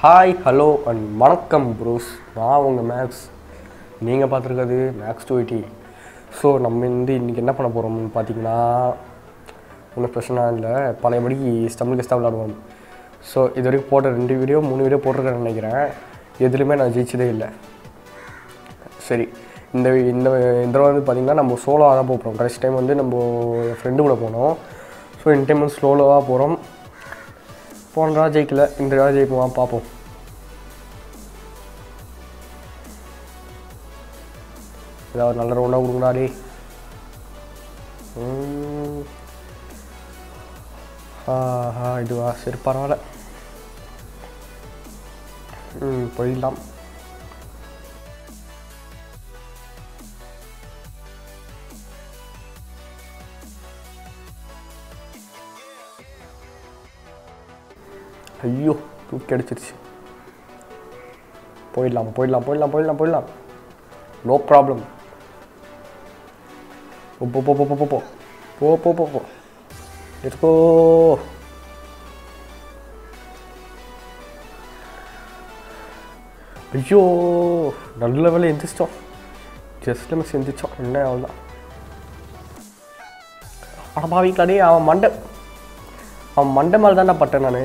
Hi hello and வணக்கம் bros நான் உங்கள் மேக்ஸ் நீங்கள் பார்த்துருக்கிறது மேக்ஸ் டூ எயிட்டி ஸோ நம்ம வந்து இன்றைக்கி என்ன பண்ண போகிறோம்னு பார்த்தீங்கன்னா ஒன்றும் பிரச்சனை இல்லை பழையபடி ஸ்டம்பிள் கெஸ்ட்டாக விளாடுவோம் ஸோ இது வரைக்கும் போட்ட ரெண்டு வீடியோ மூணு வீடியோ போட்டிருக்கேன்னு நினைக்கிறேன் எதுலையுமே நான் ஜெயிச்சதே இல்லை சரி இந்த இந்த இந்த தடவை வந்து பார்த்திங்கன்னா நம்ம சோலோவாக தான் போகிறோம் கடைசி டைம் வந்து நம்ம என் ஃப்ரெண்டு கூட போனோம் ஸோ இந்த டைம் வந்து ஸ்லோலோவாக போகிறோம் போன தடவை ஜெயிக்கல இந்த தடவை ஜெயிப்போமா பார்ப்போம் ஏதாவது நல்ல ரவுண்டாக கொடுங்கடா டே ம். ஆஹா இதுவா சரி பரவாயில்ல ம் போயிடலாம் ஐயோ தூக்கி அடிச்சிருச்சு போயிடலாம் போயிடலாம் போயிடலாம் போயிடலாம் போயிடலாம் நோ ப்ராப்ளம் போ போ போ போ போ போ போ போ போ போ லெட்ஸ் கோ ஐயோ நல்ல வேலை எந்திரிச்சிட்டோம் ஜஸ்ட் மிஸ் எந்திரிச்சோம் என்ன அவ்வளோதான் அட பாவிக்கலாடே அவன் மண்டை அவன் மண்டை மேலே தான்டா பட்டேன் நான்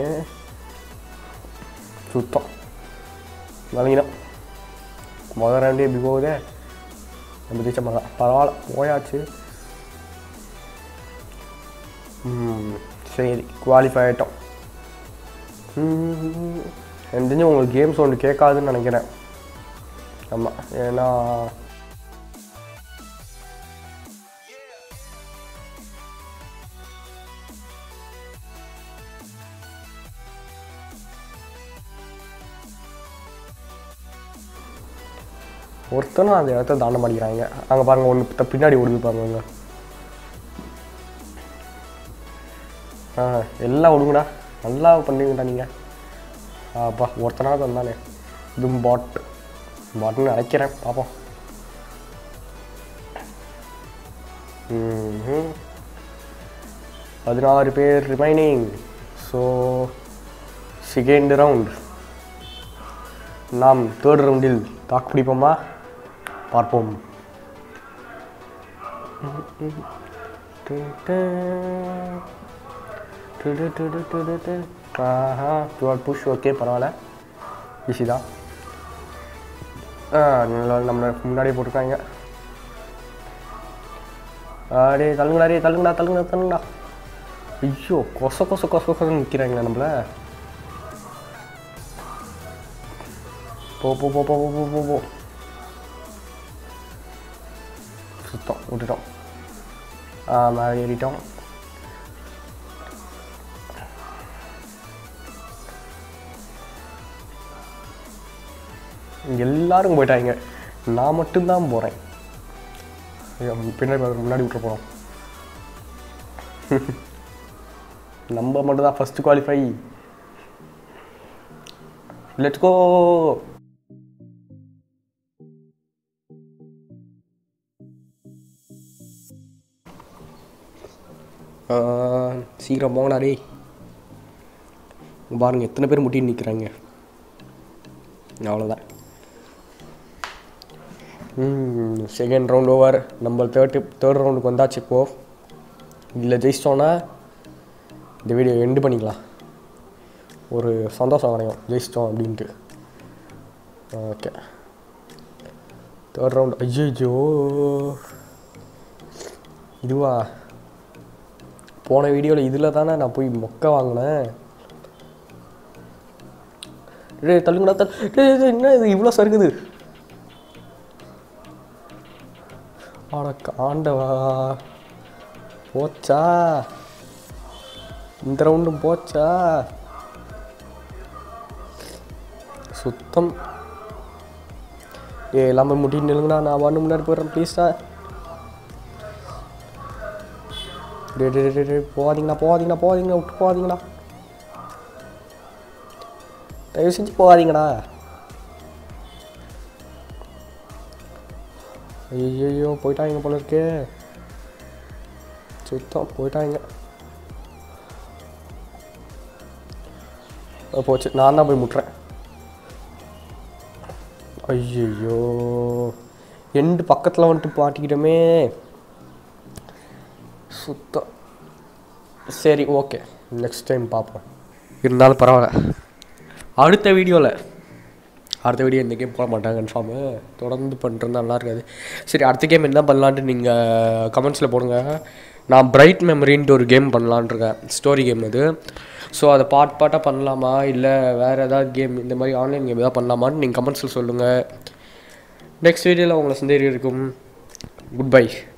சுத்தம் வழங்கினோம் முதல் ரெண்டு எப்படி போகுதே நம்ம ஜெயிச்ச மாதிரி தான் பரவாயில்ல போயாச்சு ம், சரி குவாலிஃபை ஆகிட்டோம் ம், எனக்கு தெரிஞ்சு உங்களுக்கு கேம் சவுண்டு கேட்காதுன்னு நினைக்கிறேன் ஆமாம் ஏன்னா ஒருத்தனும் அந்த இடத்த தாண்ட மாட்டேங்கிறாங்க அங்கே பாருங்க ஒன்று பின்னாடி ஓடுது பாருங்க அங்க. ஆ எல்லாம் விடுங்கடா நல்லா பண்ணுவீங்கடா நீங்கள் அப்பா ஒருத்தனாவது வந்தானே இதுவும் பாட் பாட்னு நினைக்கிறேன் பார்ப்போம் ம்ஹும். பதினாறு பேர் ரிமைனிங் ஸோ செகண்ட் ரவுண்ட் நாம் தேர்ட் ரவுண்டில் தாக்கு பிடிப்போமா பார்ப்போம் ஆஹா டுவெல் புஷ் ஓகே பரவாயில்ல ஈஸி தான் ஆ நல்லா நம்ம முன்னாடியே போட்டிருக்காங்க அடே தள்ளுங்கடா டே தள்ளுங்கடா தள்ளுங்கடா தள்ளுங்கடா ஐயோ கொச கொச கொச கொசன்னு நிற்கிறாங்களே நம்மள போ போ போ போ போ போ போ போ சுத்தம் விட்டுட்டோம் ஆ மேலே ஏறிட்டோம் இங்க எல்லாரும் போயிட்டாங்க நான் மட்டும்தான் போகிறேன் பின்னாடி பாரு, முன்னாடி விட்டுற போகிறோம் நம்ம மட்டும் தான் ஃபஸ்ட்டு குவாலிஃபை லெட்ஸ் கோ சீக்கிரம் போங்கடா டேய் இங்க பாருங்க எத்தனை பேர் முட்டின்னு நிற்கிறாங்க அவ்வளோதான் செகண்ட் ரவுண்ட் ஓவர் நம்ம தேர்ட் தேர்ட் ரவுண்டுக்கு வந்தாச்சு இப்போ இதில் ஜெயிச்சிட்டோன்னா இந்த வீடியோ எண்டு பண்ணிக்கலாம் ஒரு சந்தோஷம் கிடைக்கும் ஜெயிச்சிட்டோம் அப்படின்ட்டு ஓகே தேர்ட் ரவுண்ட் ஐயோ இதுவா போன வீடியோவில் இதில் தானே நான் போய் மொக்க வாங்கினேன் டேய் தள்ளுங்கடா தள் டேய் டேய், என்ன இது இவ்வளோ சறுக்குது ஆட காண்டவா போச்சா இந்த ரவுண்டும் போச்சா சுத்தம் ஏ எல்லாமே முட்டின்னு நில்லுங்கடா நான் ஒன்று முன்னாடி போயிடுறேன் ப்ளீஸ்டா டே டே டே டே போகாதீங்கண்ணா போகாதீங்கண்ணா போகாதீங்கண்ணா விட்டு போகாதீங்கண்ணா தயவு செஞ்சு போகாதீங்கடா ஐயோ போயிட்டாங்க போல இருக்கே சுத்தம் போயிட்டாங்க போச்சு நான் தான் போய் முட்டுறேன் ஐயோ எண்டு பக்கத்தில் வந்துட்டு மாட்டிக்கிட்டோமே சுத்தம் சரி ஓகே நெக்ஸ்ட் டைம் பார்ப்போம் இருந்தாலும் பரவாயில்ல அடுத்த வீடியோவில் அடுத்த வீடியோ இந்த கேம் போட மாட்டாங்க கன்ஃபார்மு தொடர்ந்து பண்ணுறது நல்லா இருக்காது சரி அடுத்த கேம் என்ன பண்ணலான்ட்டு நீங்கள் கமெண்ட்ஸில் போடுங்க நான் பிரைட் மெமரின்ட்டு ஒரு கேம் பண்ணலான்னு இருக்கேன் ஸ்டோரி கேம் இது ஸோ அதை பார்ட் பார்ட்டாக பண்ணலாமா இல்லை வேறு ஏதாவது கேம் இந்த மாதிரி ஆன்லைன் கேம் ஏதாவது பண்ணலாமான்னு நீங்கள் கமெண்ட்ஸில் சொல்லுங்கள் நெக்ஸ்ட் வீடியோவில் உங்களை சந்தேகம் இருக்கும் குட் பை